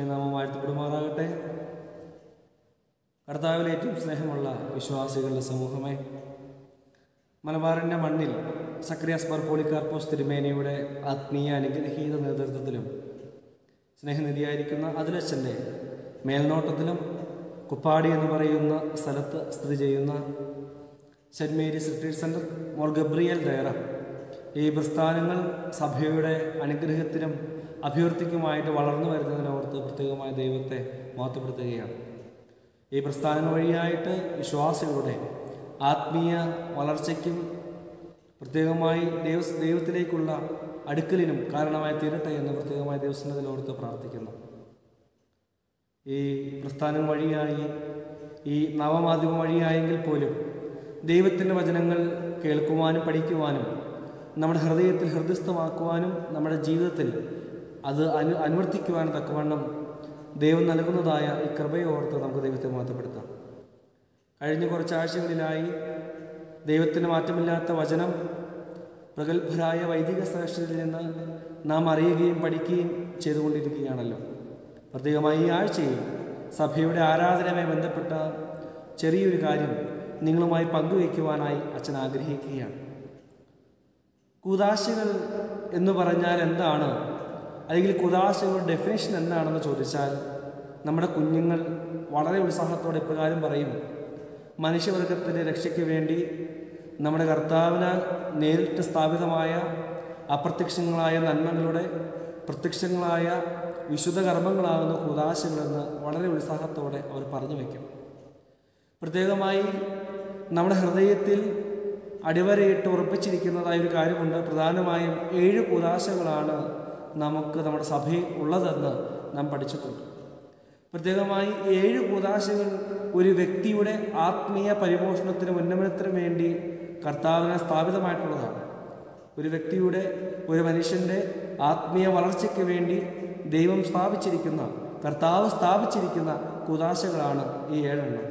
നാമം വാഴ്ത്തപ്പെടുമാറാകട്ടെ കർത്താവിൽ ഏറ്റവും സ്നേഹമുള്ള വിശ്വാസികളുടെ സമൂഹമേ മലബാറിൻ്റെ മണ്ണിൽ സക്രിയാസ് മാർ പോളിക്കാർപ്പോസ് തിരുമേനിയുടെ ആത്മീയ അനുഗ്രഹീത നേതൃത്വത്തിലും സ്നേഹനിധിയായിരിക്കുന്ന അതിലച്ഛൻ്റെ മേൽനോട്ടത്തിലും കുപ്പാടി എന്ന് പറയുന്ന സ്ഥലത്ത് സ്ഥിതി ചെയ്യുന്ന saint Mary's retreat centre Mor Gabriel ഡയറ ഈ പ്രസ്ഥാനങ്ങൾ സഭയുടെ അനുഗ്രഹത്തിനും അഭിവൃദ്ധിക്കുമായിട്ട് വളർന്നു വരുന്നതിനോർത്ത് പ്രത്യേകമായ ദൈവത്തെ മഹത്വപ്പെടുത്തുകയാണ് ഈ പ്രസ്ഥാനങ്ങൾ വഴിയായിട്ട് വിശ്വാസികളുടെ ആത്മീയ വളർച്ചയ്ക്കും പ്രത്യേകമായി ദൈവ ദൈവത്തിലേക്കുള്ള അടുക്കലിനും കാരണമായി തീരട്ടെ എന്ന് പ്രത്യേകമായി ദൈവസ്നത്തിലോർത്ത് പ്രാർത്ഥിക്കുന്നു ഈ പ്രസ്ഥാനം വഴിയായി ഈ നവമാധ്യമം വഴിയായെങ്കിൽ പോലും ദൈവത്തിൻ്റെ വചനങ്ങൾ കേൾക്കുവാനും പഠിക്കുവാനും നമ്മുടെ ഹൃദയത്തിൽ ഹൃദയസ്ഥമാക്കുവാനും നമ്മുടെ ജീവിതത്തിൽ അത് അനു അനുവർത്തിക്കുവാനും തക്കവണ്ണം ദൈവം നൽകുന്നതായ ഈ കൃപയെ ഓർത്ത് നമുക്ക് ദൈവത്തെ മാറ്റപ്പെടുത്താം കഴിഞ്ഞ കുറച്ച് ആഴ്ചകളിലായി ദൈവത്തിന് മാറ്റമില്ലാത്ത വചനം പ്രഗത്ഭരായ വൈദിക ശ്രേഷ്ഠരിൽ നിന്ന് നാം അറിയുകയും പഠിക്കുകയും ചെയ്തുകൊണ്ടിരിക്കുകയാണല്ലോ പ്രത്യേകമായി ഈ ആഴ്ചയിൽ സഭയുടെ ആരാധനയുമായി ബന്ധപ്പെട്ട ചെറിയൊരു കാര്യം നിങ്ങളുമായി പങ്കുവയ്ക്കുവാനായി അച്ഛൻ ആഗ്രഹിക്കുകയാണ് കുതാശകൾ എന്ന് പറഞ്ഞാൽ എന്താണ് അല്ലെങ്കിൽ കുതാശകളുടെ ഡെഫിനേഷൻ എന്താണെന്ന് ചോദിച്ചാൽ നമ്മുടെ കുഞ്ഞുങ്ങൾ വളരെ ഉത്സാഹത്തോടെ ഇപ്രകാരം പറയും മനുഷ്യവർഗത്തിൻ്റെ രക്ഷയ്ക്ക് വേണ്ടി നമ്മുടെ കർത്താവിനാൽ നേരിട്ട് സ്ഥാപിതമായ അപ്രത്യക്ഷങ്ങളായ നന്മകളുടെ പ്രത്യക്ഷങ്ങളായ വിശുദ്ധ കർമ്മങ്ങളാകുന്ന കുതാശകളെന്ന് വളരെ ഉത്സാഹത്തോടെ അവർ പറഞ്ഞു വയ്ക്കും പ്രത്യേകമായി നമ്മുടെ ഹൃദയത്തിൽ അടിവരയിട്ട് ഉറപ്പിച്ചിരിക്കുന്നതായ ഒരു കാര്യമുണ്ട് പ്രധാനമായും ഏഴ് കുതാശകളാണ് നമുക്ക് നമ്മുടെ സഭയിൽ ഉള്ളതെന്ന് നാം പഠിച്ചിട്ടുണ്ട് പ്രത്യേകമായി ഏഴ് കുതാശകൾ ഒരു വ്യക്തിയുടെ ആത്മീയ പരിപോഷണത്തിനും ഉന്നമനത്തിനും വേണ്ടി കർത്താവിനെ സ്ഥാപിതമായിട്ടുള്ളതാണ് ഒരു വ്യക്തിയുടെ ഒരു മനുഷ്യൻ്റെ ആത്മീയ വളർച്ചയ്ക്ക് വേണ്ടി ദൈവം സ്ഥാപിച്ചിരിക്കുന്ന കർത്താവ് സ്ഥാപിച്ചിരിക്കുന്ന കുതാശകളാണ് ഈ ഏഴെണ്ണം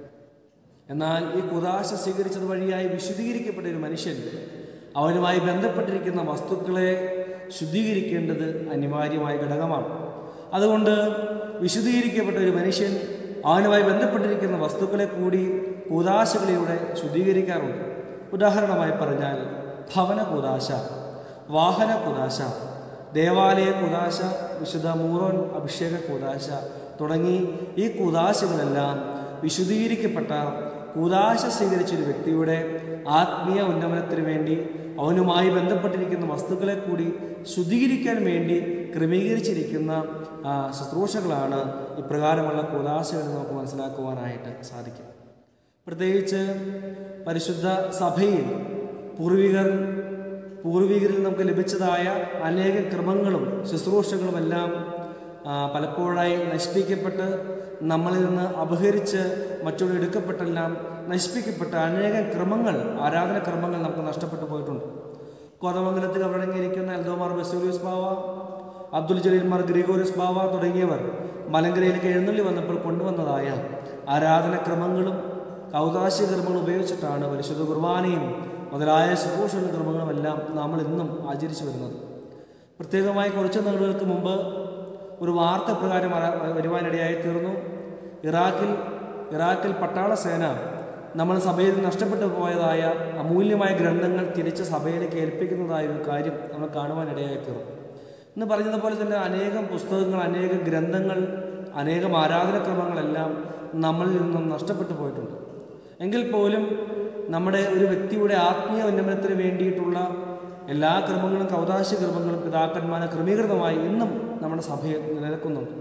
എന്നാൽ ഈ കുതാശ സ്വീകരിച്ചത് വഴിയായി വിശുദ്ധീകരിക്കപ്പെട്ട ഒരു മനുഷ്യൻ അവനുമായി ബന്ധപ്പെട്ടിരിക്കുന്ന വസ്തുക്കളെ ശുദ്ധീകരിക്കേണ്ടത് അനിവാര്യമായ ഘടകമാണ് അതുകൊണ്ട് വിശുദ്ധീകരിക്കപ്പെട്ട ഒരു മനുഷ്യൻ അവനുമായി ബന്ധപ്പെട്ടിരിക്കുന്ന വസ്തുക്കളെ കൂടി കൂതാശകളിലൂടെ ശുദ്ധീകരിക്കാറുണ്ട് ഉദാഹരണമായി പറഞ്ഞാൽ ഭവന കൂതാശ വാഹന കൂതാശ ദേവാലയ കൂതാശ വിശുദ്ധ മൂറോൻ അഭിഷേക കൂതാശ തുടങ്ങി ഈ കൂതാശകളെല്ലാം വിശുദ്ധീകരിക്കപ്പെട്ട കൂതാശ സ്വീകരിച്ച ഒരു വ്യക്തിയുടെ ആത്മീയ ഉന്നമനത്തിന് വേണ്ടി അവനുമായി ബന്ധപ്പെട്ടിരിക്കുന്ന വസ്തുക്കളെ കൂടി ശുദ്ധീകരിക്കാൻ വേണ്ടി ക്രമീകരിച്ചിരിക്കുന്ന ആ, ശുശ്രൂഷകളാണ് ഇപ്രകാരമുള്ള കൂതാശകൾ നമുക്ക് മനസ്സിലാക്കുവാനായിട്ട് സാധിക്കും പ്രത്യേകിച്ച് പരിശുദ്ധ സഭയിൽ പൂർവികർ പൂർവികരിൽ നമുക്ക് ലഭിച്ചതായ അനേകം ക്രമങ്ങളും ശുശ്രൂഷകളുമെല്ലാം ആ, പലപ്പോഴായി നശിപ്പിക്കപ്പെട്ട് നമ്മളിൽ നിന്ന് അപഹരിച്ച് മറ്റുള്ള എടുക്കപ്പെട്ടെല്ലാം നശിപ്പിക്കപ്പെട്ട അനേകം ക്രമങ്ങൾ ആരാധന ക്രമങ്ങൾ നമുക്ക് നഷ്ടപ്പെട്ടു പോയിട്ടുണ്ട് കോതമംഗലത്തിൽ അവിടങ്ങിയിരിക്കുന്ന എൽദോമാർ ബസൂലിയസ് ബാവ അബ്ദുൽ ജലീൽമാർ ഗ്രിഗോറിയസ് ബാവ തുടങ്ങിയവർ മലങ്കരയിലേക്ക് എഴുന്നള്ളി വന്നപ്പോൾ കൊണ്ടുവന്നതായ ആരാധന ക്രമങ്ങളും കൗതാശി ക്രമങ്ങളും ഉപയോഗിച്ചിട്ടാണ് പരിശുദ്ധ കുർബാനയും മുതലായ ശുശ്രൂഷകളും ക്രമങ്ങളുമെല്ലാം നമ്മൾ ഇന്നും ആചരിച്ചു വരുന്നത് പ്രത്യേകമായി കുറച്ച് നാളുകൾക്ക് മുമ്പ് ഒരു വാർത്ത പ്രകാരം അറ- വരുവാനിടയായി തീർന്നു ഇറാഖിൽ ഇറാഖിൽ പട്ടാള സേന നമ്മൾ സഭയിൽ നഷ്ടപ്പെട്ടു പോയതായ അമൂല്യമായ ഗ്രന്ഥങ്ങൾ തിരിച്ച് സഭയിലേക്ക് ഏൽപ്പിക്കുന്നതായ ഒരു കാര്യം നമ്മൾ കാണുവാനിടയായി തീർന്നു എന്ന് പറഞ്ഞതുപോലെ തന്നെ അനേകം പുസ്തകങ്ങൾ അനേകം ഗ്രന്ഥങ്ങൾ അനേകം ആരാധനക്രമങ്ങളെല്ലാം നമ്മളിൽ നിന്നും നഷ്ടപ്പെട്ടു പോയിട്ടുണ്ട് എങ്കിൽ പോലും നമ്മുടെ ഒരു വ്യക്തിയുടെ ആത്മീയ ഉന്നമനത്തിന് വേണ്ടിയിട്ടുള്ള എല്ലാ ക്രമങ്ങളും കൗതാശ ക്രമങ്ങളും പിതാക്കന്മാരെ ക്രമീകൃതമായി ഇന്നും നമ്മുടെ സഭയിൽ നിലനിൽക്കുന്നുണ്ട്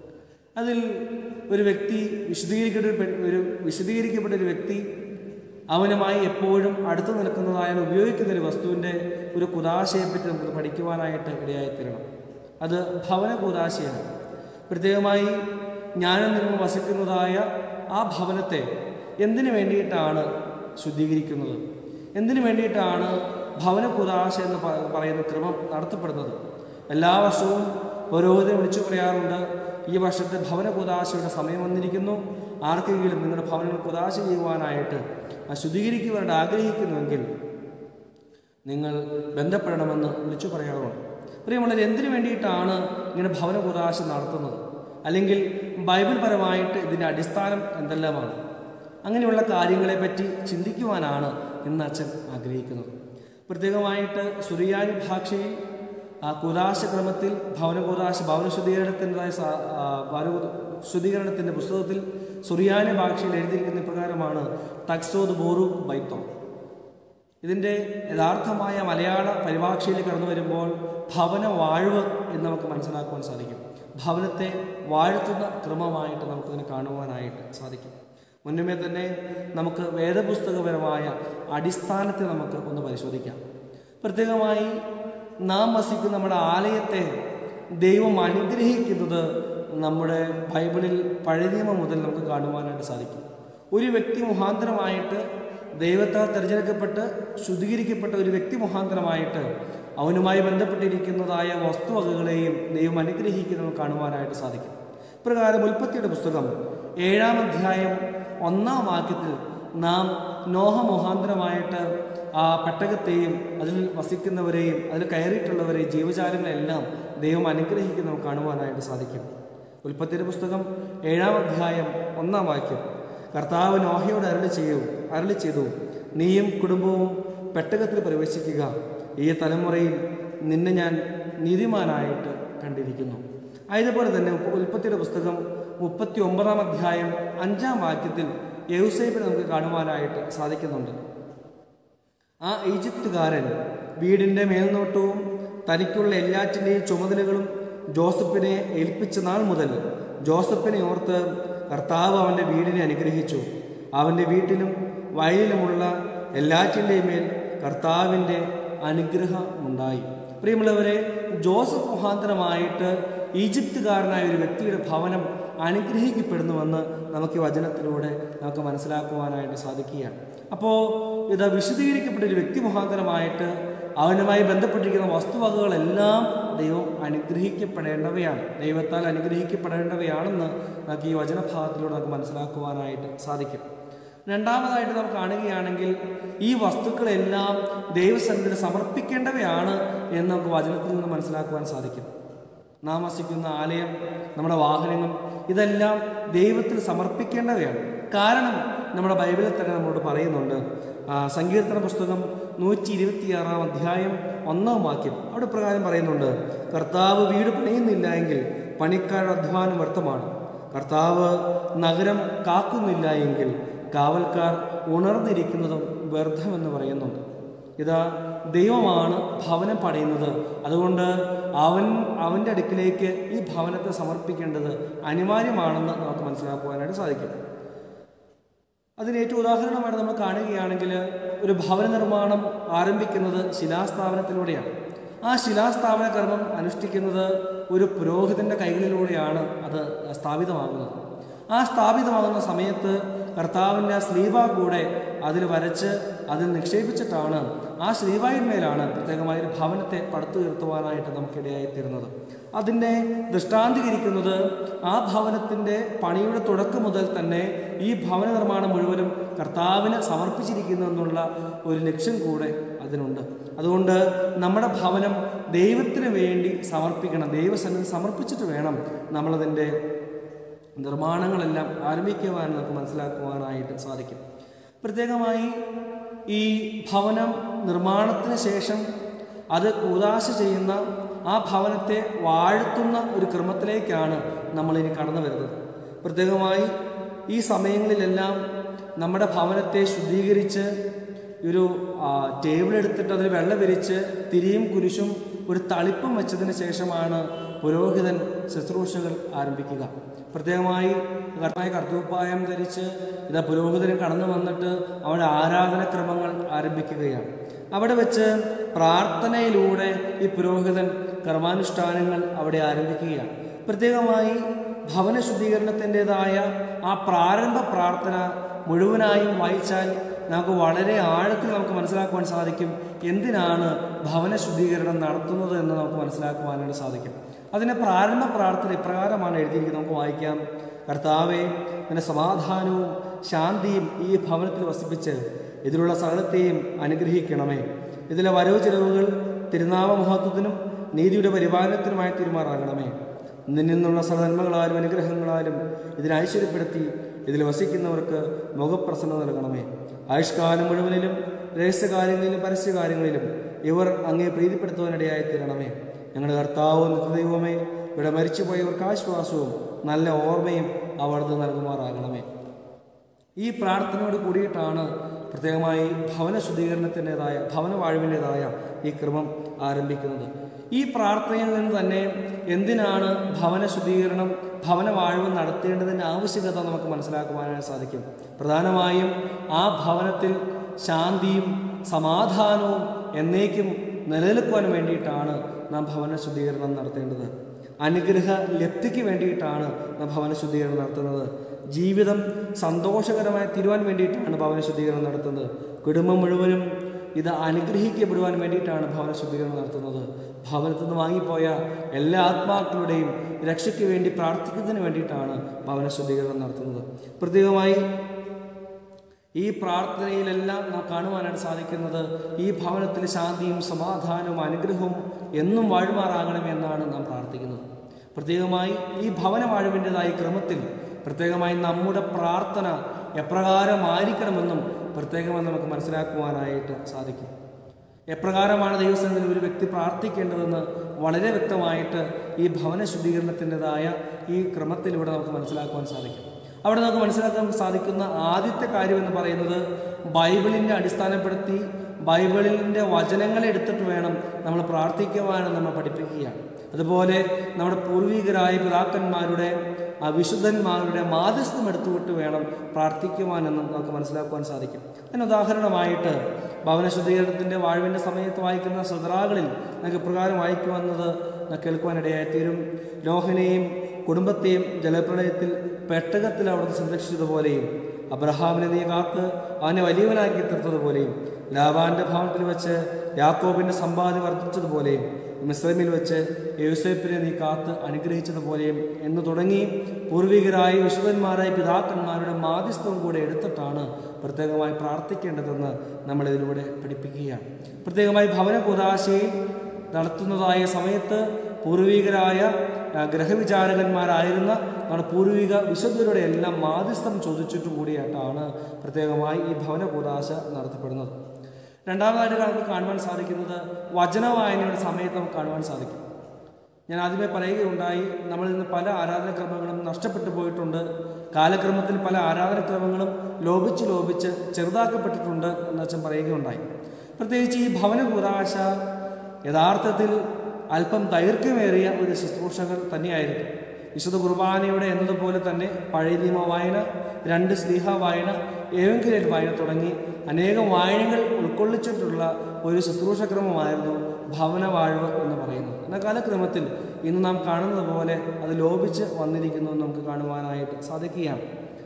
അതിൽ ഒരു വ്യക്തി വിശദീകരിക്കപ്പെട്ട ഒരു വിശദീകരിക്കപ്പെട്ട ഒരു വ്യക്തി അവനുമായി എപ്പോഴും അടുത്ത് നിൽക്കുന്നതായ ഉപയോഗിക്കുന്ന ഒരു വസ്തുവിൻ്റെ ഒരു കുതാശയെപ്പറ്റി നമുക്ക് പഠിക്കുവാനായിട്ട് ഇടയായിത്തീരണം അത് ഭവന കുതാശയാണ് പ്രത്യേകമായി ഞാനും നിങ്ങൾ വസിക്കുന്നതായ ആ ഭവനത്തെ എന്തിനു വേണ്ടിയിട്ടാണ് ശുദ്ധീകരിക്കുന്നത് എന്തിനു വേണ്ടിയിട്ടാണ് ഭവന കുതാശ എന്ന് പ- പറയുന്ന ക്രമം നടത്തപ്പെടുന്നത് എല്ലാ വർഷവും പുരോഹിതനെ വിളിച്ചു പറയാറുണ്ട് ഈ വർഷത്തെ ഭവന കുതാശയുടെ സമയം വന്നിരിക്കുന്നു ആർക്കെങ്കിലും നിങ്ങളുടെ ഭവനങ്ങൾ കുതാശ ചെയ്യുവാനായിട്ട് ആ ശുദ്ധീകരിക്കുവാനായിട്ട് ആഗ്രഹിക്കുന്നുവെങ്കിൽ നിങ്ങൾ ബന്ധപ്പെടണമെന്ന് വിളിച്ചു പറയാറുണ്ട് പ്രിയമുള്ളവർ എന്തിനു വേണ്ടിയിട്ടാണ് ഇങ്ങനെ ഭവന കുതാശ നടത്തുന്നത് അല്ലെങ്കിൽ ബൈബിൾ പരമായിട്ട് ഇതിൻ്റെ അടിസ്ഥാനം എന്തെല്ലാമാണ് അങ്ങനെയുള്ള കാര്യങ്ങളെപ്പറ്റി ചിന്തിക്കുവാനാണ് ഇന്ന് അച്ഛൻ ആഗ്രഹിക്കുന്നത് പ്രത്യേകമായിട്ട് സുറിയാനി ഭാഷയിൽ ആ കുദാശ ക്രമത്തിൽ ഭവന കുദാശ ഭവന ശുദ്ധീകരണത്തിൻ്റെതായ സാ- ആ, ഭവന ശുദ്ധീകരണത്തിൻ്റെ പുസ്തകത്തിൽ സുറിയാനി ഭാഷയിൽ എഴുതിയിരിക്കുന്ന പ്രകാരമാണ് തക്സോദ് ബോറു ബൈത്തോ ഇതിൻ്റെ യഥാർത്ഥമായ മലയാള പരിഭാഷയിൽ കടന്നു വരുമ്പോൾ ഭവന വാഴ്വ് എന്ന് നമുക്ക് മനസ്സിലാക്കുവാൻ സാധിക്കും ഭവനത്തെ വാഴ്ത്തുന്ന ക്രമമായിട്ട് നമുക്കതിനെ കാണുവാനായിട്ട് സാധിക്കും മുന്നമേ തന്നെ നമുക്ക് വേദപുസ്തകപരമായ അടിസ്ഥാനത്തെ നമുക്ക് ഒന്ന് പരിശോധിക്കാം പ്രത്യേകമായി നാം വസിക്കുന്ന നമ്മുടെ ആലയത്തെ ദൈവം അനുഗ്രഹിക്കുന്നത് നമ്മുടെ ബൈബിളിൽ പഴയ നിയമം മുതൽ നമുക്ക് കാണുവാനായിട്ട് സാധിക്കും ഒരു വ്യക്തി മുഖാന്തരമായിട്ട് ദൈവത്താൽ തിരഞ്ഞെടുക്കപ്പെട്ട് ശുദ്ധീകരിക്കപ്പെട്ട ഒരു വ്യക്തി മുഖാന്തരമായിട്ട് അവനുമായി ബന്ധപ്പെട്ടിരിക്കുന്നതായ വസ്തുവകകളെയും ദൈവം അനുഗ്രഹിക്കുന്നത് കാണുവാനായിട്ട് സാധിക്കും പ്രകാരം ഉൽപ്പത്തിയുടെ പുസ്തകം ഏഴാം അധ്യായം ഒന്നാം വാക്യത്തിൽ നാം നോഹ മുഖാന്തരമായിട്ട് ആ പെട്ടകത്തെയും അതിൽ വസിക്കുന്നവരെയും അതിൽ കയറിയിട്ടുള്ളവരെയും ജീവജാലങ്ങളെല്ലാം ദൈവം അനുഗ്രഹിക്കുന്ന നമുക്ക് കാണുവാനായിട്ട് സാധിക്കും ഉൽപ്പത്തിയുടെ പുസ്തകം ഏഴാം അധ്യായം ഒന്നാം വാക്യം കർത്താവ് നോഹയോട് അരളി ചെയ്യൂ അരളി ചെയ്തു നീയും കുടുംബവും പെട്ടകത്തിൽ പ്രവേശിക്കുക ഈ തലമുറയിൽ നിന്നെ ഞാൻ നീതിമാനായിട്ട് കണ്ടിരിക്കുന്നു അതുപോലെ തന്നെ ഉൽപ്പത്തിയുടെ പുസ്തകം മുപ്പത്തി ഒമ്പതാം അധ്യായം അഞ്ചാം വാക്യത്തിൽ യൗസേപ്പിനെ നമുക്ക് കാണുവാനായിട്ട് സാധിക്കുന്നുണ്ട് ആ ഈജിപ്തുകാരൻ വീടിൻ്റെ മേൽനോട്ടവും തനിക്കുള്ള എല്ലാറ്റിൻ്റെയും ചുമതലകളും ജോസഫിനെ ഏൽപ്പിച്ച നാൾ മുതൽ ജോസഫിനെ ഓർത്ത് കർത്താവ് അവൻ്റെ വീടിനെ അനുഗ്രഹിച്ചു അവൻ്റെ വീട്ടിലും വയലിലുമുള്ള എല്ലാറ്റിൻ്റെയും മേൽ കർത്താവിൻ്റെ അനുഗ്രഹം ഉണ്ടായി പ്രിയമുള്ളവരെ ജോസഫ് മുഖാന്തരമായിട്ട് ഈജിപ്തുകാരനായ ഒരു വ്യക്തിയുടെ ഭവനം അനുഗ്രഹിക്കപ്പെടുന്നുവെന്ന് നമുക്ക് ഈ വചനത്തിലൂടെ നമുക്ക് മനസ്സിലാക്കുവാനായിട്ട് സാധിക്കുകയാണ് അപ്പോൾ ഇത് വിശദീകരിക്കപ്പെട്ട ഒരു വ്യക്തി മുഖാന്തരമായിട്ട് അവനുമായി ബന്ധപ്പെട്ടിരിക്കുന്ന വസ്തുവകകളെല്ലാം ദൈവം അനുഗ്രഹിക്കപ്പെടേണ്ടവയാണ് ദൈവത്താൽ അനുഗ്രഹിക്കപ്പെടേണ്ടവയാണെന്ന് നമുക്ക് ഈ വചനഭാഗത്തിലൂടെ നമുക്ക് മനസ്സിലാക്കുവാനായിട്ട് സാധിക്കും രണ്ടാമതായിട്ട് നാം കാണുകയാണെങ്കിൽ ഈ വസ്തുക്കളെല്ലാം ദൈവസന്നിധിയിൽ സമർപ്പിക്കേണ്ടവയാണ് എന്ന് നമുക്ക് വചനത്തിൽ നിന്ന് മനസ്സിലാക്കുവാൻ സാധിക്കും നാം വസിക്കുന്ന ആലയം നമ്മുടെ വാഹനങ്ങൾ ഇതെല്ലാം ദൈവത്തിൽ സമർപ്പിക്കേണ്ടവയാണ് കാരണം നമ്മുടെ ബൈബിളിൽ തന്നെ നമ്മളോട് പറയുന്നുണ്ട് ആ, സങ്കീർത്തന പുസ്തകം നൂറ്റി ഇരുപത്തിയാറാം അധ്യായം ഒന്നാം വാക്യം അവിടെ പ്രകാരം പറയുന്നുണ്ട് കർത്താവ് വീട് പണിയുന്നില്ല എങ്കിൽ പണിക്കാരുടെ അധ്വാനം വ്യർത്ഥമാണ് കർത്താവ് നഗരം കാക്കുന്നില്ല എങ്കിൽ കാവൽക്കാർ ഉണർന്നിരിക്കുന്നതും വ്യർത്ഥമെന്ന് പറയുന്നുണ്ട് ഇതാ ദൈവമാണ് ഭവനം പണിയുന്നത് അതുകൊണ്ട് അവൻ അവൻ്റെ അടുക്കിലേക്ക് ഈ ഭവനത്തെ സമർപ്പിക്കേണ്ടത് അനിവാര്യമാണെന്ന് നമുക്ക് മനസ്സിലാക്കുവാനായിട്ട് സാധിക്കും അതിന് ഏറ്റവും ഉദാഹരണമായിട്ട് നമ്മൾ കാണുകയാണെങ്കിൽ ഒരു ഭവന നിർമ്മാണം ആരംഭിക്കുന്നത് ശിലാസ്ഥാപനത്തിലൂടെയാണ് ആ ശിലാസ്ഥാപന കർമ്മം അനുഷ്ഠിക്കുന്നത് ഒരു പുരോഹിതന്റെ കൈകളിലൂടെയാണ് അത് സ്ഥാപിതമാകുന്നത് ആ സ്ഥാപിതമാകുന്ന സമയത്ത് കർത്താവിൻ്റെ ആ സ്ലീവ കൂടെ അതിൽ വരച്ച് അതിൽ നിക്ഷേപിച്ചിട്ടാണ് ആ സ്ലീവായിന്മേലാണ് പ്രത്യേകമായ ഒരു ഭവനത്തെ പടുത്തുയർത്തുവാനായിട്ട് നമുക്കിടയായി തീരുന്നത് അതിനെ ദൃഷ്ടാന്തീകരിക്കുന്നത് ആ ഭവനത്തിൻ്റെ പണിയുടെ തുടക്കം മുതൽ തന്നെ ഈ ഭവന നിർമ്മാണം മുഴുവനും കർത്താവിന് സമർപ്പിച്ചിരിക്കുന്നു എന്നുള്ള ഒരു ലക്ഷ്യം കൂടെ അതിനുണ്ട് അതുകൊണ്ട് നമ്മുടെ ഭവനം ദൈവത്തിന് വേണ്ടി സമർപ്പിക്കണം ദൈവസന്നിധി സമർപ്പിച്ചിട്ട് വേണം നമ്മളതിൻ്റെ നിർമ്മാണങ്ങളെല്ലാം ആരംഭിക്കുവാൻ നമുക്ക് മനസ്സിലാക്കുവാനായിട്ട് സാധിക്കും പ്രത്യേകമായി ഈ ഭവനം നിർമ്മാണത്തിന് ശേഷം അത് കൂതാശ ചെയ്യുന്ന ആ ഭവനത്തെ വാഴ്ത്തുന്ന ഒരു ക്രമത്തിലേക്കാണ് നമ്മളിനി കടന്നു വരുന്നത് പ്രത്യേകമായി ഈ സമയങ്ങളിലെല്ലാം നമ്മുടെ ഭവനത്തെ ശുദ്ധീകരിച്ച് ഒരു ആ, ടേബിൾ എടുത്തിട്ട് അതിൽ വെള്ളം വിരിച്ച് തിരിയും കുരിശും ഒരു തളിപ്പും വെച്ചതിന് ശേഷമാണ് പുരോഹിതൻ ശുശ്രൂഷകൾ ആരംഭിക്കുക പ്രത്യേകമായി കർത്തായ കർത്തൂപ്പായം ധരിച്ച് ഇതാ പുരോഹിതൻ കടന്നു വന്നിട്ട് അവിടെ ആരാധനക്രമങ്ങൾ ആരംഭിക്കുകയാണ് അവിടെ വെച്ച് പ്രാർത്ഥനയിലൂടെ ഈ പുരോഹിതൻ കർമാനുഷ്ഠാനങ്ങൾ അവിടെ ആരംഭിക്കുകയാണ് പ്രത്യേകമായി ഭവന ശുദ്ധീകരണത്തിൻ്റെതായ ആ പ്രാരംഭ പ്രാർത്ഥന മുഴുവനായും വായിച്ചാൽ നമുക്ക് വളരെ ആഴത്തിൽ നമുക്ക് മനസ്സിലാക്കുവാൻ സാധിക്കും എന്തിനാണ് ഭവന ശുദ്ധീകരണം നടത്തുന്നത് എന്ന് നമുക്ക് മനസ്സിലാക്കുവാനായിട്ട് സാധിക്കും അതിൻ്റെ പ്രാരംഭ പ്രാർത്ഥന ഇപ്രകാരമാണ് എഴുതിയിരിക്കുന്നത് നമുക്ക് വായിക്കാം കർത്താവെ നിന്റെ സമാധാനവും ശാന്തിയും ഈ ഭവനത്തിൽ വസിപ്പിച്ച് ഇതിലുള്ള സകലത്തെയും അനുഗ്രഹിക്കണമേ ഇതിലെ വരവ് ചിലവുകൾ തിരുനാമ മഹത്വത്തിനും നീതിയുടെ പരിപാലനത്തിനുമായി തീരുമാറാകണമേ നിന്നിൽ നിന്നുള്ള സനന്മകളാലും അനുഗ്രഹങ്ങളാലും ഇതിനെ ഐശ്വര്യപ്പെടുത്തി ഇതിൽ വസിക്കുന്നവർക്ക് മുഖപ്രസന്ന നൽകണമേ ആയുഷ്കാലം മുഴുവനിലും രഹസ്യകാര്യങ്ങളിലും പരസ്യകാര്യങ്ങളിലും ഇവർ അങ്ങേ പ്രീതിപ്പെടുത്തുവാനിടയായി തീരണമേ ഞങ്ങളുടെ കർത്താവും നിത്യദൈവമേ ഇവിടെ മരിച്ചുപോയവർക്ക് ആശ്വാസവും നല്ല ഓർമ്മയും അവിടുന്ന് നൽകുമാറാകണമേ ഈ പ്രാർത്ഥനയോട് കൂടിയിട്ടാണ് പ്രത്യേകമായി ഭവന ശുദ്ധീകരണത്തിൻ്റെതായ ഭവന വാഴുവിൻ്റെതായ ഈ ക്രമം ആരംഭിക്കുന്നത് ഈ പ്രാർത്ഥനയിൽ നിന്ന് തന്നെ എന്തിനാണ് ഭവന ശുദ്ധീകരണം ഭവന വാഴ്വ് നടത്തേണ്ടതിൻ്റെ ആവശ്യകത നമുക്ക് മനസ്സിലാക്കുവാനായി സാധിക്കും പ്രധാനമായും ആ ഭവനത്തിൽ ശാന്തിയും സമാധാനവും എന്നേക്കും നിലനിൽക്കുവാൻ വേണ്ടിയിട്ടാണ് നാം ഭവന ശുദ്ധീകരണം നടത്തേണ്ടത് അനുഗ്രഹ ലബ്ധിക്ക് വേണ്ടിയിട്ടാണ് നാം ഭവന ശുദ്ധീകരണം നടത്തുന്നത് ജീവിതം സന്തോഷകരമായി തീരുവാൻ വേണ്ടിയിട്ടാണ് ഭവന ശുദ്ധീകരണം നടത്തുന്നത് കുടുംബം മുഴുവനും ഇത് അനുഗ്രഹിക്കപ്പെടുവാൻ വേണ്ടിയിട്ടാണ് ഭവന ശുദ്ധീകരണം നടത്തുന്നത് ഭവനത്തിൽ നിന്ന് വാങ്ങിപ്പോയ എല്ലാ ആത്മാക്കളുടെയും രക്ഷയ്ക്ക് വേണ്ടി പ്രാർത്ഥിക്കുന്നതിന് വേണ്ടിയിട്ടാണ് ഭവന ശുദ്ധീകരണം നടത്തുന്നത് പ്രത്യേകമായി ഈ പ്രാർത്ഥനയിലെല്ലാം നാം കാണുവാനായിട്ട് സാധിക്കുന്നത് ഈ ഭവനത്തിൽ ശാന്തിയും സമാധാനവും അനുഗ്രഹവും എന്നും വാഴുമാറാകണമെന്നാണ് നാം പ്രാർത്ഥിക്കുന്നത് പ്രത്യേകമായി ഈ ഭവന വാഴുവിൻ്റെതായ ക്രമത്തിൽ പ്രത്യേകമായി നമ്മുടെ പ്രാർത്ഥന എപ്രകാരമായിരിക്കണമെന്നും പ്രത്യേകമായി നമുക്ക് മനസ്സിലാക്കുവാനായിട്ട് സാധിക്കും എപ്രകാരമാണ് ദൈവസന്നിധിയിൽ ഒരു വ്യക്തി പ്രാർത്ഥിക്കേണ്ടതെന്ന് വളരെ വ്യക്തമായിട്ട് ഈ ഭവന ശുദ്ധീകരണത്തിൻ്റെതായ ഈ ക്രമത്തിലൂടെ നമുക്ക് മനസ്സിലാക്കുവാൻ സാധിക്കും അവിടെ നമുക്ക് മനസ്സിലാക്കാൻ സാധിക്കുന്ന ആദ്യത്തെ കാര്യം എന്ന് പറയുന്നത് ബൈബിളിൻ്റെ അടിസ്ഥാനപ്പെടുത്തി ബൈബിളിൻ്റെ വചനങ്ങളെ എടുത്തിട്ട് വേണം നമ്മൾ പ്രാർത്ഥിക്കുവാനും നമ്മൾ പഠിപ്പിക്കുകയാണ് അതുപോലെ നമ്മുടെ പൂർവികരായ പിതാക്കന്മാരുടെ ആ വിശുദ്ധന്മാരുടെ മാധ്യസ്ഥം എടുത്തുവിട്ട് വേണം പ്രാർത്ഥിക്കുവാനെന്നും നമുക്ക് മനസ്സിലാക്കുവാൻ സാധിക്കും അതിന് ഉദാഹരണമായിട്ട് ഭവന ശുദ്ധീകരണത്തിൻ്റെ വാഴ്വിൻ്റെ സമയത്ത് വായിക്കുന്ന ശ്രദ്ധാകളിൽ നമുക്ക് ഇപ്രകാരം വായിക്കുവന്നത് കേൾക്കുവാനിടയായിത്തീരും ലോഹനെയും കുടുംബത്തെയും ജലപ്രളയത്തിൽ പെട്ടകത്തിൽ അവിടുന്ന് സംരക്ഷിച്ചതുപോലെയും അബ്രഹാമിനെ നീ കാത്ത് അവനെ വലിയവനാക്കി തീർത്തതുപോലെയും ലാബാന്റെ ഭവനത്തിൽ വെച്ച് യാക്കോബിന്റെ സമ്പാദ്യം വർദ്ധിച്ചതുപോലെയും മിസ്രൈമിൽ വെച്ച് യൂസേപ്പിനെ നീ കാത്ത് അനുഗ്രഹിച്ചതുപോലെയും എന്ന് തുടങ്ങി പൂർവികരായ വിശുദ്ധന്മാരായ പിതാക്കന്മാരുടെ മാധ്യസ്ഥവും കൂടെ എടുത്തിട്ടാണ് പ്രത്യേകമായി പ്രാർത്ഥിക്കേണ്ടതെന്ന് നമ്മളിതിലൂടെ പഠിപ്പിക്കുകയാണ് പ്രത്യേകമായി ഭവന കുതാശയിൽ നടത്തുന്നതായ സമയത്ത് പൂർവികരായ ആ, ഗ്രഹവിചാരകന്മാരായിരുന്ന നമ്മുടെ പൂർവിക വിശുദ്ധരുടെ എല്ലാം മാധ്യസ്ഥം ചോദിച്ചിട്ട് കൂടിയായിട്ടാണ് പ്രത്യേകമായി ഈ ഭവന കൂതാശ നടത്തപ്പെടുന്നത് രണ്ടാമതായിട്ട് നമുക്ക് കാണുവാൻ സാധിക്കുന്നത് വചനവായനയുടെ സമയത്ത് നമുക്ക് കാണുവാൻ സാധിക്കും ഞാൻ ആദ്യമേ പറയുകയുണ്ടായി നമ്മളിൽ നിന്ന് പല ആരാധനക്രമങ്ങളും നഷ്ടപ്പെട്ടു പോയിട്ടുണ്ട് കാലക്രമത്തിൽ പല ആരാധനക്രമങ്ങളും ലോപിച്ച് ലോപിച്ച് ചെറുതാക്കപ്പെട്ടിട്ടുണ്ട് എന്ന് അച്ഛൻ പറയുകയുണ്ടായി പ്രത്യേകിച്ച് ഈ ഭവന കൂതാശ യഥാർത്ഥത്തിൽ അല്പം ദൈർഘ്യമേറിയ ഒരു ശുശ്രൂഷകൾ തന്നെയായിരുന്നു വിശുദ്ധ കുർബാനയുടെ എന്നതുപോലെ തന്നെ പഴയ നിയമ വായന രണ്ട് സ്നേഹ വായന ഏവെങ്കിലും വായന തുടങ്ങി അനേകം വായനകൾ ഉൾക്കൊള്ളിച്ചിട്ടുള്ള ഒരു ശുശ്രൂഷക്രമമായിരുന്നു ഭവന വാഴ്വ് എന്ന് പറയുന്നത് എന്ന കാലക്രമത്തിൽ ഇന്ന് നാം കാണുന്നത് പോലെ അത് ലോപിച്ച് വന്നിരിക്കുന്നു എന്ന് നമുക്ക് കാണുവാനായിട്ട് സാധിക്കുകയാണ്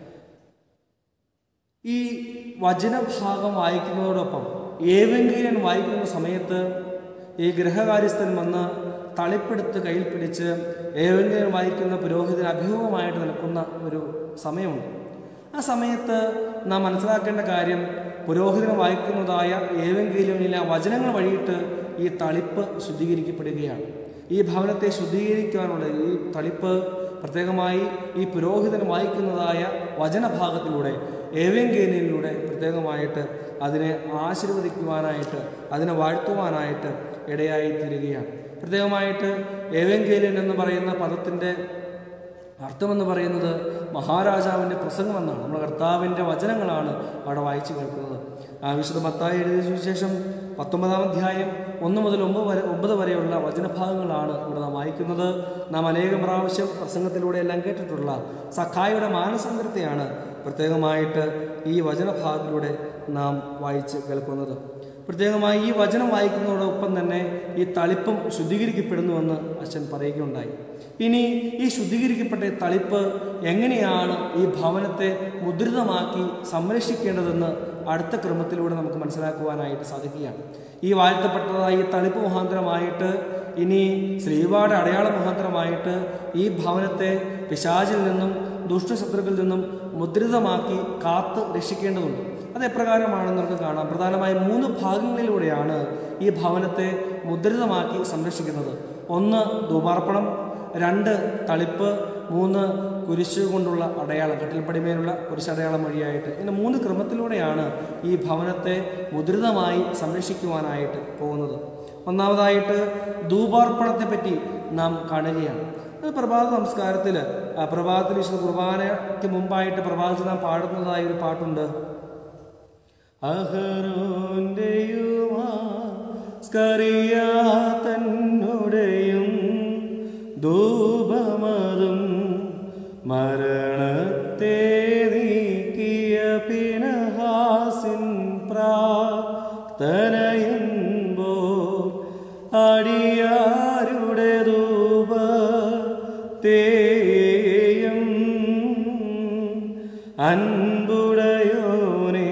ഈ വചനഭാഗം വായിക്കുന്നതോടൊപ്പം ഏവെങ്കിലും വായിക്കുന്ന സമയത്ത് ഈ ഗൃഹകാര്യസ്ഥൻ വന്ന് തളിപ്പെടുത്ത് കയ്യിൽ പിടിച്ച് ഏവെങ്കിലും വായിക്കുന്ന പുരോഹിതന് അഭിമുഖമായിട്ട് നിൽക്കുന്ന ഒരു സമയമുണ്ട് ആ സമയത്ത് നാം മനസ്സിലാക്കേണ്ട കാര്യം പുരോഹിതന് വായിക്കുന്നതായ ഏവെങ്കിലുമില്ല വചനങ്ങൾ വഴിയിട്ട് ഈ തളിപ്പ് ശുദ്ധീകരിക്കപ്പെടുകയാണ് ഈ ഭവനത്തെ ശുദ്ധീകരിക്കാനുള്ള ഈ തളിപ്പ് പ്രത്യേകമായി ഈ പുരോഹിതൻ വായിക്കുന്നതായ വചനഭാഗത്തിലൂടെ ഏവെങ്കേനിലൂടെ പ്രത്യേകമായിട്ട് അതിനെ ആശീർവദിക്കുവാനായിട്ട് അതിനെ വാഴ്ത്തുവാനായിട്ട് ഇടയായി തീരുകയാണ് പ്രത്യേകമായിട്ട് ഏവെങ്കേലിയൻ എന്ന് പറയുന്ന പദത്തിൻ്റെ അർത്ഥമെന്ന് പറയുന്നത് മഹാരാജാവിൻ്റെ പ്രസംഗമെന്നാണ് നമ്മുടെ കർത്താവിൻ്റെ വചനങ്ങളാണ് അവിടെ വായിച്ചു കേൾക്കുന്നത് ആ വിശുദ്ധ മത്തായി എഴുതിയ സുവിശേഷം പത്തൊമ്പതാം അധ്യായം ഒന്ന് മുതൽ ഒമ്പത് വരെ ഒമ്പത് വരെയുള്ള വചനഭാഗങ്ങളാണ് ഇവിടെ നാം വായിക്കുന്നത് നാം അനേകം പ്രാവശ്യം പ്രസംഗത്തിലൂടെ എല്ലാം കേട്ടിട്ടുള്ള സഖായുടെ മാനസാന്തരത്തെയാണ് പ്രത്യേകമായിട്ട് ഈ വചനഭാഗത്തിലൂടെ നാം വായിച്ച് കേൾക്കുന്നത് പ്രത്യേകമായി ഈ വചനം വായിക്കുന്നതോടൊപ്പം തന്നെ ഈ തളിപ്പും ശുദ്ധീകരിക്കപ്പെടുന്നുവെന്ന് അച്ഛൻ പറയുകയുണ്ടായി ഇനി ഈ ശുദ്ധീകരിക്കപ്പെട്ട ഈ തളിപ്പ് എങ്ങനെയാണ് ഈ ഭവനത്തെ മുദ്രിതമാക്കി സംരക്ഷിക്കേണ്ടതെന്ന് അടുത്ത ക്രമത്തിലൂടെ നമുക്ക് മനസ്സിലാക്കുവാനായിട്ട് സാധിക്കുകയാണ് ഈ വാഴ്ത്തപ്പെട്ടതായ ഈ തളിപ്പ് മുഖാന്തരമായിട്ട് ഇനി ശ്രീവാട് അടയാള മുഖാന്തരമായിട്ട് ഈ ഭവനത്തെ പിശാചിൽ നിന്നും ദുഷ്ടശത്രുക്കളിൽ നിന്നും മുദ്രിതമാക്കി കാത്ത് രക്ഷിക്കേണ്ടതുണ്ട് അത് എപ്രകാരമാണെന്ന് നമുക്ക് കാണാം പ്രധാനമായും മൂന്ന് ഭാഗങ്ങളിലൂടെയാണ് ഈ ഭവനത്തെ മുദ്രിതമാക്കി സംരക്ഷിക്കുന്നത് ഒന്ന് ധൂപാർപ്പണം രണ്ട് തളിപ്പ് മൂന്ന് കുരിശ് കൊണ്ടുള്ള അടയാളം കട്ടിൽപ്പടിമേലുള്ള കുരിശടയാളം വഴിയായിട്ട് ഇങ്ങനെ മൂന്ന് ക്രമത്തിലൂടെയാണ് ഈ ഭവനത്തെ മുദ്രിതമായി സംരക്ഷിക്കുവാനായിട്ട് പോകുന്നത് ഒന്നാമതായിട്ട് ധൂപാർപ്പണത്തെ പറ്റി നാം കാണുകയാണ് അത് പ്രഭാത നമസ്കാരത്തിൽ പ്രഭാതത്തിൽ വിശുദ്ധ കുർബാനയ്ക്ക് മുമ്പായിട്ട് പ്രഭാതത്തിൽ നാം പാടുന്നതായ ഒരു പാട്ടുണ്ട് അഹരോന്റെയുമാ സ്കറിയാ തന്നുടെയും ധൂപമതും മരണത്തെ നീക്കിയ പിനഹാസിൻ പ്രാർത്ഥനയുമ്പോ അടിയാരുടെ ധൂപ തേയം അൻപുടയോനെ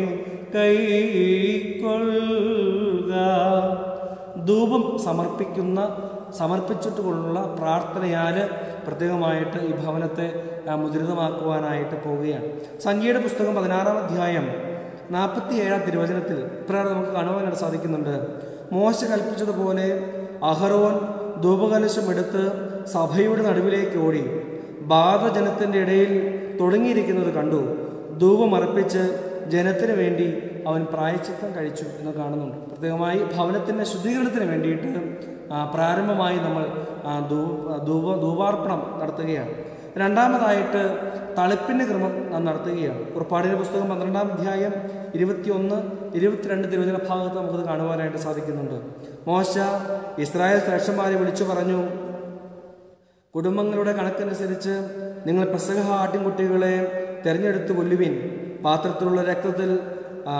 കൈക്കൊള്ളുക ധൂപം സമർപ്പിക്കുന്ന സമർപ്പിച്ചിട്ടുള്ള പ്രാർത്ഥനയാൽ പ്രത്യേകമായിട്ട് ഈ ഭവനത്തെ ആ, മുദ്രിതമാക്കുവാനായിട്ട് പോവുകയാണ് സംഖ്യയുടെ പുസ്തകം പതിനാറാം അധ്യായം നാൽപ്പത്തി ഏഴാം തിരുവചനത്തിൽ ഇപ്രകാരം നമുക്ക് കാണുവാനായിട്ട് സാധിക്കുന്നുണ്ട് മോശ കൽപ്പിച്ചതുപോലെ അഹറോൻ ധൂപകലശം എടുത്ത് സഭയുടെ നടുവിലേക്ക് ഓടി ബാധജനത്തിൻ്റെ ഇടയിൽ തുടങ്ങിയിരിക്കുന്നത് കണ്ടു ധൂപമർപ്പിച്ച് ജനത്തിന് വേണ്ടി അവൻ പ്രായച്ചിത്തം കഴിച്ചു എന്ന് കാണുന്നുണ്ട് പ്രത്യേകമായി ഭവനത്തിൻ്റെ ശുദ്ധീകരണത്തിന് വേണ്ടിയിട്ട് ആ, പ്രാരംഭമായി നമ്മൾ ആ, ധൂ- ധൂപ ധൂപാർപ്പണം നടത്തുകയാണ് രണ്ടാമതായിട്ട് തളിപ്പിൻ്റെ ക്രമം നാം നടത്തുകയാണ് പുറപ്പാടിൻ്റെ പുസ്തകം പന്ത്രണ്ടാം അധ്യായം ഇരുപത്തിയൊന്ന് ഇരുപത്തിരണ്ട് തിരുവചന ഭാഗത്ത് നമുക്കത് കാണുവാനായിട്ട് സാധിക്കുന്നുണ്ട് മോശ ഇസ്രായേൽ ശ്രേഷ്ഠന്മാരെ വിളിച്ചു പറഞ്ഞു കുടുംബങ്ങളുടെ കണക്കനുസരിച്ച് നിങ്ങൾ പെസഹ ആട്ടിൻകുട്ടികളെ തിരഞ്ഞെടുത്ത് കൊല്ലുവിൻ പാത്രത്തിലുള്ള രക്തത്തിൽ ആ,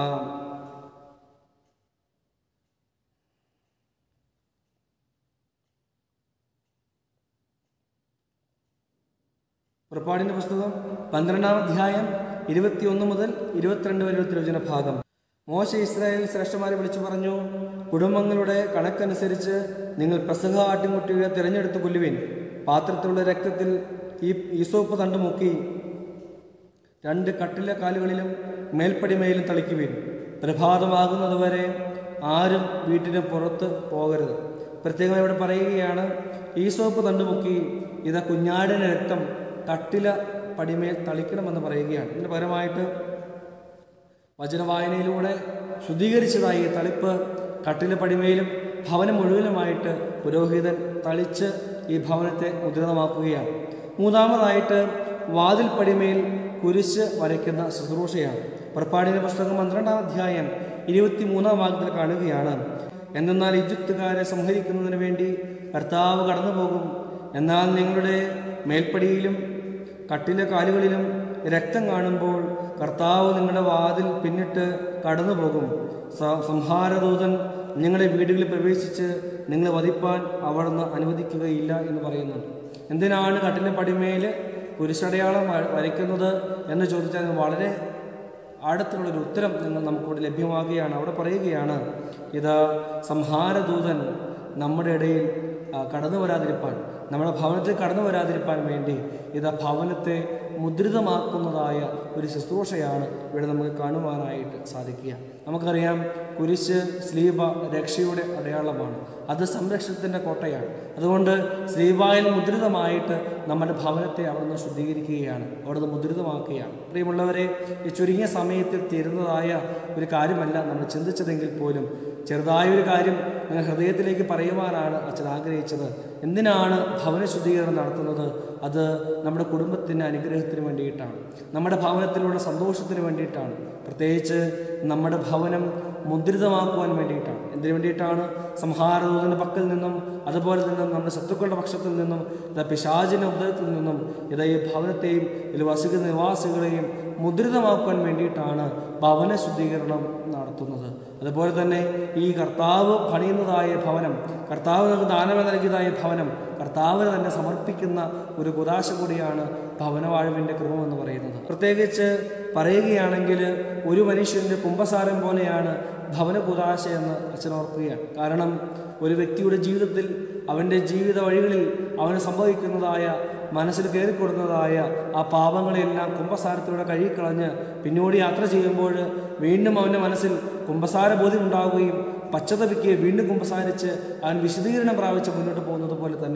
പുറപ്പാടിന്റെ പുസ്തകം പന്ത്രണ്ടാം അധ്യായം ഇരുപത്തിയൊന്ന് മുതൽ ഇരുപത്തിരണ്ട് വരെയുള്ള തിരുവചന ഭാഗം മോശ ഇസ്രായേൽ ശ്രേഷ്ഠന്മാരെ വിളിച്ചു പറഞ്ഞു കുടുംബങ്ങളുടെ കണക്കനുസരിച്ച് നിങ്ങൾ പെസഹ ആട്ടിൻകുട്ടികളെ തിരഞ്ഞെടുത്ത് കൊല്ലുവിൻ പാത്രത്തിലുള്ള രക്തത്തിൽ ഈ ഈസോപ്പ് തണ്ട് മുക്കി രണ്ട് കട്ടില കാലുകളിലും മേൽപ്പടിമയിലും തളിക്കുവിൻ പ്രഭാതമാകുന്നതുവരെ ആരും വീട്ടിന് പുറത്ത് പോകരുത് പ്രത്യേകം ഇവിടെ പറയുകയാണ് ഈസോപ്പ് തണ്ടുമുക്കി ഇതാ കുഞ്ഞാടിൻ്റെ രക്തം കട്ടില പടിമേൽ തളിക്കണമെന്ന് പറയുകയാണ് ഇതിന് പകരമായിട്ട് വചനവായനയിലൂടെ ശുദ്ധീകരിച്ചതായി ഈ തളിപ്പ് കട്ടില പടിമയിലും ഭവനം മുഴുവനുമായിട്ട് പുരോഹിതൻ തളിച്ച് ഈ ഭവനത്തെ മുദ്രിതമാക്കുകയാണ് മൂന്നാമതായിട്ട് വാതിൽ പടിമയിൽ കുരിശ് വരയ്ക്കുന്ന ശുശ്രൂഷയാണ് പുറപ്പാടിന്റെ പുസ്തകം പന്ത്രണ്ടാം അധ്യായം ഇരുപത്തിമൂന്നാം ഭാഗത്തിൽ കാണുകയാണ് എന്തെന്നാൽ ഈജിപ്തുകാരെ സംഹരിക്കുന്നതിന് വേണ്ടി കർത്താവ് കടന്നു പോകും എന്നാൽ നിങ്ങളുടെ മേൽപ്പടിയിലും കട്ടിലെ കാലുകളിലും രക്തം കാണുമ്പോൾ കർത്താവ് നിങ്ങളുടെ വാതിൽ പിന്നിട്ട് കടന്നു പോകും സ- സംഹാരദൂതൻ നിങ്ങളുടെ വീടുകളിൽ പ്രവേശിച്ച് നിങ്ങളെ വധിപ്പാൻ അവിടുന്ന് അനുവദിക്കുകയില്ല എന്ന് പറയുന്നുണ്ട് എന്തിനാണ് കട്ടിലെ പടിമേൽ കുരിശടയാളം വ- വരയ്ക്കുന്നത് എന്ന് ചോദിച്ചാൽ ഇത് വളരെ ആഴത്തിലുള്ളൊരു ഉത്തരം നിങ്ങൾ നമുക്കിവിടെ ലഭ്യമാകുകയാണ് അവിടെ പറയുകയാണ് ഇത് സംഹാരദൂതൻ നമ്മുടെ ഇടയിൽ ആ, കടന്നു വരാതിരിപ്പാൻ നമ്മുടെ ഭവനത്തിൽ കടന്നു വരാതിരിപ്പാൻ വേണ്ടി ഇത് ഭവനത്തെ മുദ്രിതമാക്കുന്നതായ ഒരു ശുശ്രൂഷയാണ് ഇവിടെ നമുക്ക് കാണുവാനായിട്ട് സാധിക്കുക നമുക്കറിയാം കുരിശ് സ്ലീബ രക്ഷയുടെ അടയാളമാണ് അത് സംരക്ഷണത്തിൻ്റെ കോട്ടയാണ് അതുകൊണ്ട് സ്ലീബായിൽ മുദ്രിതമായിട്ട് നമ്മുടെ ഭവനത്തെ അവിടുന്ന് ശുദ്ധീകരിക്കുകയാണ് അവിടുന്ന് മുദ്രിതമാക്കുകയാണ് പ്രിയമുള്ളവരെ ഈ ചുരുങ്ങിയ സമയത്തിൽ തീരുന്നതായ ഒരു കാര്യമല്ല നമ്മൾ ചിന്തിച്ചതെങ്കിൽ പോലും ചെറുതായ ഒരു കാര്യം നിങ്ങൾ ഹൃദയത്തിലേക്ക് പറയുവാനാണ് അച്ഛൻ ആഗ്രഹിച്ചത് എന്തിനാണ് ഭവന ശുദ്ധീകരണം നടത്തുന്നത് അത് നമ്മുടെ കുടുംബത്തിൻ്റെ അനുഗ്രഹത്തിന് വേണ്ടിയിട്ടാണ് നമ്മുടെ ഭവനത്തിലുള്ള സന്തോഷത്തിന് വേണ്ടിയിട്ടാണ് പ്രത്യേകിച്ച് നമ്മുടെ ഭവനം മുദ്രിതമാക്കുവാൻ വേണ്ടിയിട്ടാണ് എന്തിനു വേണ്ടിയിട്ടാണ് സംഹാരദൂതൻ്റെ പക്കൽ നിന്നും അതുപോലെ തന്നെ നമ്മുടെ ശത്രുക്കളുടെ പക്ഷത്തിൽ നിന്നും ഇതാ പിശാചിൻ്റെ ഉദരത്തിൽ നിന്നും ഇതാ ഈ ഭവനത്തെയും ഇതിൽ വസിക്കുന്ന നിവാസികളെയും മുദ്രിതമാക്കുവാൻ വേണ്ടിയിട്ടാണ് ഭവന ശുദ്ധീകരണം നടത്തുന്നത് അതുപോലെ തന്നെ ഈ കർത്താവ് പണിയുന്നതായ ഭവനം കർത്താവ് നമുക്ക് ദാനം നൽകിയതായ ഭവനം കർത്താവിന് തന്നെ സമർപ്പിക്കുന്ന ഒരു കുതാശ കൂടിയാണ് ഭവനവാഴ്വിൻ്റെ ക്രമമെന്ന് പറയുന്നത് പ്രത്യേകിച്ച് പറയുകയാണെങ്കിൽ ഒരു മനുഷ്യൻ്റെ കുംഭസാരം പോലെയാണ് ഭവന കുതാശ എന്ന് അച്ഛൻ ഓർക്കുകയാണ് കാരണം ഒരു വ്യക്തിയുടെ ജീവിതത്തിൽ അവൻ്റെ ജീവിത വഴികളിൽ അവന് സംഭവിക്കുന്നതായ മനസ്സിൽ കയറിക്കൊടുന്നതായ ആ പാപങ്ങളെല്ലാം കുംഭസാരത്തിലൂടെ കഴുകിക്കളഞ്ഞ് പിന്നോട് യാത്ര ചെയ്യുമ്പോൾ വീണ്ടും അവൻ്റെ മനസ്സിൽ കുംഭസാര ബോധ്യം ഉണ്ടാവുകയും പശ്ചതപിക്കുകയും വീണ്ടും കുംഭസാരിച്ച് അവൻ വിശദീകരണം പ്രാപിച്ച് മുന്നോട്ട് പോകുന്നത് പോലെ തന്നെ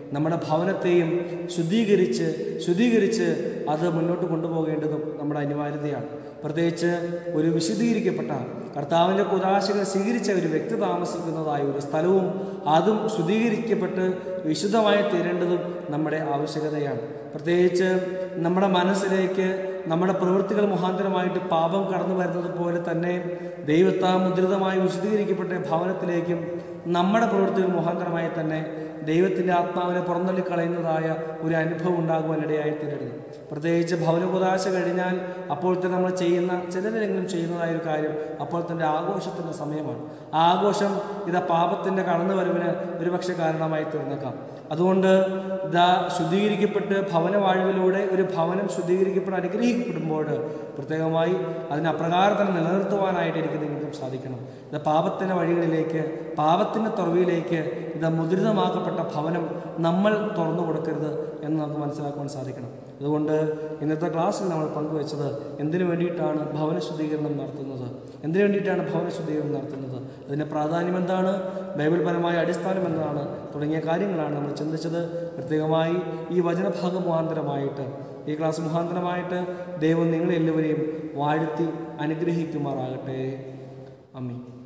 നമ്മുടെ ഭവനത്തെയും ശുദ്ധീകരിച്ച് ശുദ്ധീകരിച്ച് അത് മുന്നോട്ട് കൊണ്ടുപോകേണ്ടതും നമ്മുടെ അനിവാര്യതയാണ് പ്രത്യേകിച്ച് ഒരു വിശുദ്ധീകരിക്കപ്പെട്ട കർത്താവിൻ്റെ കുതാശകൾ സ്വീകരിച്ച ഒരു വ്യക്തി താമസിക്കുന്നതായ ഒരു സ്ഥലവും അതും ശുദ്ധീകരിക്കപ്പെട്ട് വിശുദ്ധമായി തീരേണ്ടതും നമ്മുടെ ആവശ്യകതയാണ് പ്രത്യേകിച്ച് നമ്മുടെ മനസ്സിലേക്ക് നമ്മുടെ പ്രവൃത്തികൾ മുഖാന്തരമായിട്ട് പാപം കടന്നു വരുന്നത് പോലെ തന്നെ ദൈവത്താ മുദ്രിതമായി വിശുദ്ധീകരിക്കപ്പെട്ട ഭവനത്തിലേക്കും നമ്മുടെ പ്രവൃത്തികൾ മുഖാന്തരമായി തന്നെ ദൈവത്തിൻ്റെ ആത്മാവിനെ പുറന്തള്ളി കളയുന്നതായ ഒരു അനുഭവം ഉണ്ടാകുവാൻ ഇടയായി തീരരുത് പ്രത്യേകിച്ച് ഭവനകുതാശ കഴിഞ്ഞാൽ അപ്പോൾ തന്നെ നമ്മൾ ചെയ്യുന്ന ചിലരെങ്കിലും ചെയ്യുന്നതായ ഒരു കാര്യം അപ്പോൾ തന്നെ ആഘോഷത്തിൻ്റെ സമയമാണ് ആ ആഘോഷം ഇതാ പാപത്തിൻ്റെ കടന്നുവരവിന് ഒരുപക്ഷെ കാരണമായി തീർന്നേക്കാം അതുകൊണ്ട് ഇതാ ശുദ്ധീകരിക്കപ്പെട്ട് ഭവന വാഴ്വിലൂടെ ഒരു ഭവനം ശുദ്ധീകരിക്കപ്പെട്ട് അനുഗ്രഹിക്കപ്പെടുമ്പോൾ പ്രത്യേകമായി അതിനെ അപ്രകാരം തന്നെ നിലനിർത്തുവാനായിട്ട് എനിക്ക് നിങ്ങൾക്കും സാധിക്കണം ഇത് പാപത്തിൻ്റെ വഴികളിലേക്ക് പാപത്തിൻ്റെ തുറവിയിലേക്ക് ഇത് മുദ്രിതമാക്കപ്പെട്ട ഭവനം നമ്മൾ തുറന്നു കൊടുക്കരുത് എന്ന് നമുക്ക് മനസ്സിലാക്കുവാൻ സാധിക്കണം അതുകൊണ്ട് ഇന്നത്തെ ക്ലാസ്സിൽ നമ്മൾ പങ്കുവച്ചത് എന്തിനു വേണ്ടിയിട്ടാണ് ഭവന ശുദ്ധീകരണം നടത്തുന്നത് എന്തിനു വേണ്ടിയിട്ടാണ് ഭവന ശുദ്ധീകരണം നടത്തുന്നത് അതിൻ്റെ പ്രാധാന്യം എന്താണ് ബൈബിൾ പരമായ അടിസ്ഥാനം എന്താണ് തുടങ്ങിയ കാര്യങ്ങളാണ് നമ്മൾ ചിന്തിച്ചത് പ്രത്യേകമായി ഈ വചനഭാഗം മുഖാന്തരമായിട്ട് ഈ ക്ലാസ് മുഖാന്തരമായിട്ട് ദൈവം നിങ്ങളെല്ലാവരെയും വാഴ്ത്തി അനുഗ്രഹിക്കുമാറാകട്ടെ അമ്മി